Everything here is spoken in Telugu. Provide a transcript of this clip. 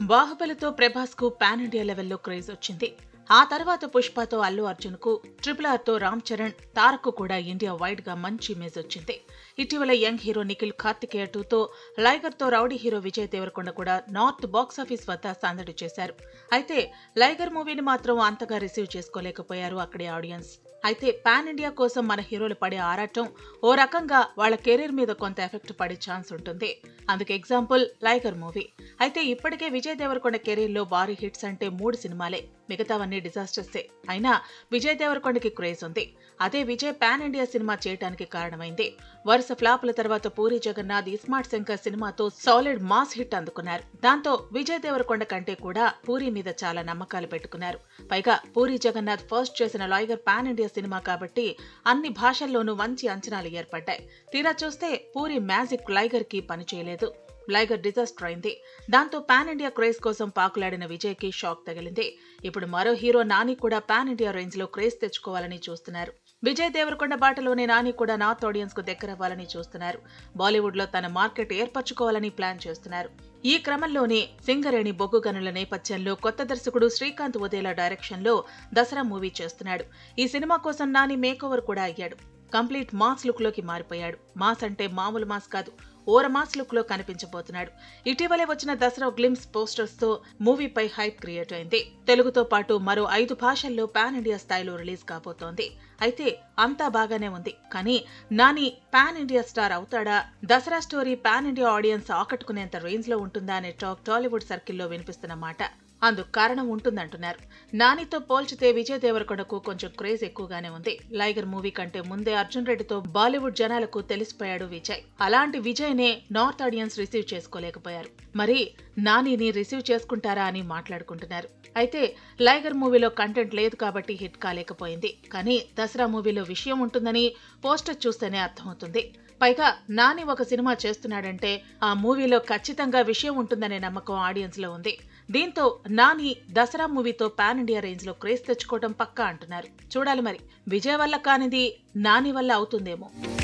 బాహుబలితో ప్రభాస్ కు పాన్ ఇండియా లెవెల్లో క్రేజ్ వచ్చింది ఆ తర్వాత పుష్పతో అల్లు అర్జున్ కు ట్రిపుల్ ఆర్ తో రామ్ చరణ్ తారక్ కూడా ఇండియా వైడ్ గా మంచి ఇమేజ్ వచ్చింది ఇటీవల యంగ్ హీరో నిఖిల్ కార్తికేయ టూతో లైగర్ తో రౌడీ హీరో విజయ్ దేవరకొండ కూడా నార్త్ బాక్సాఫీస్ వద్ద సందడి చేశారు అయితే లైగర్ మూవీని మాత్రం అంతగా రిసీవ్ చేసుకోలేకపోయారు అక్కడి ఆడియన్స్ అయితే పాన్ ఇండియా కోసం మన హీరోలు పడే ఆరాటం ఓ రకంగా వాళ్ళ కెరీర్ మీద కొంత ఎఫెక్ట్ పడే ఛాన్స్ ఉంటుంది అందుకు ఎగ్జాంపుల్ లైగర్ మూవీ అయితే ఇప్పటికే విజయ్ దేవరకొండ కెరీర్ లో భారీ హిట్స్ అంటే మూడు సినిమాలే మిగతావన్నీ డిజాస్టర్సే అయినా విజయ్ దేవరకొండకి క్రేజ్ ఉంది అదే విజయ్ పాన్ ఇండియా సినిమా చేయడానికి కారణమైంది వరుస ఫ్లాపుల తర్వాత పూరి జగన్నాథ్ ఇస్మార్ట్ శంకర్ సినిమాతో సాలిడ్ మాస్ హిట్ అందుకున్నారు దాంతో విజయ్ దేవరకొండ కంటే కూడా పూరి మీద చాలా నమ్మకాలు పెట్టుకున్నారు పైగా పూరి జగన్నాథ్ ఫస్ట్ చేసిన లాయిగర్ పాన్ ఇండియా సినిమా కాబట్టి అన్ని భాషల్లోనూ మంచి అంచనాలు ఏర్పడ్డాయి తీరా చూస్తే పూరి మ్యాజిక్ లైగర్ కి పనిచేయలేదు లైగర్ డిజాస్టర్ అయింది దాంతో పాన్ ఇండియా క్రేజ్ కోసం పాకులాడిన విజయ్ కి షాక్ తగిలింది ఇప్పుడు మరో హీరో నాని కూడా పాన్ ఇండియా రేంజ్ లో క్రేజ్ తెచ్చుకోవాలని చూస్తున్నారు విజయ్ దేవరకొండ బాటలోనే నాని కూడా నార్త్ ఆడియన్స్ కు దగ్గరవ్వాలని చూస్తున్నారు బాలీవుడ్ లో తన మార్కెట్ ఏర్పరచుకోవాలని ప్లాన్ చేస్తున్నారు ఈ క్రమంలోనే సింగరేణి బొగ్గు గనుల నేపథ్యంలో కొత్త దర్శకుడు శ్రీకాంత్ ఉదేలా డైరెక్షన్ లో దసరా మూవీ చేస్తున్నాడు ఈ సినిమా కోసం నాని మేకోవర్ కూడా అయ్యాడు కంప్లీట్ మాస్ లుక్ లోకి మారిపోయాడు మాస్ అంటే మామూలు మాస్ కాదు ఓర మాస్ లుక్ లో కనిపించబోతున్నాడు ఇటీవలే వచ్చిన దసరా గ్లిమ్స్ పోస్టర్స్ తో మూవీపై హైప్ క్రియేట్ అయింది తెలుగుతో పాటు మరో ఐదు భాషల్లో పాన్ ఇండియా స్థాయిలో రిలీజ్ కాబోతోంది అయితే అంతా బాగానే ఉంది కానీ నాని పాన్ ఇండియా స్టార్ అవుతాడా Dasara story pan India audience ఆకట్టుకునేంత రేంజ్ లో ఉంటుందా అనే టాక్ టాలీవుడ్ సర్కిల్లో వినిపిస్తున్న మాట అందుకు కారణం ఉంటుందంటున్నారు నానితో పోల్చితే విజయ్ దేవరకొండకు కొంచెం క్రేజ్ ఎక్కువగానే ఉంది లైగర్ మూవీ కంటే ముందే అర్జున్ రెడ్డితో బాలీవుడ్ జనాలకు తెలిసిపోయాడు విజయ్ అలాంటి విజయ్ నే నార్త్ ఆడియన్స్ రిసీవ్ చేసుకోలేకపోయారు మరి నానిని రిసీవ్ చేసుకుంటారా అని మాట్లాడుకుంటున్నారు అయితే లైగర్ మూవీలో కంటెంట్ లేదు కాబట్టి హిట్ కాలేకపోయింది కానీ దసరా మూవీలో విషయం ఉంటుందని పోస్టర్ చూస్తేనే అర్థమవుతుంది పైగా నాని ఒక సినిమా చేస్తున్నాడంటే ఆ మూవీలో ఖచ్చితంగా విషయం ఉంటుందనే నమ్మకం ఆడియన్స్ లో ఉంది దీంతో నాని దసరా మూవీతో పాన్ ఇండియా రేంజ్ లో క్రేజ్ తెచ్చుకోవడం పక్కా అంటున్నారు చూడాలి మరి విజయ్ వల్ల కానిది నాని వల్ల అవుతుందేమో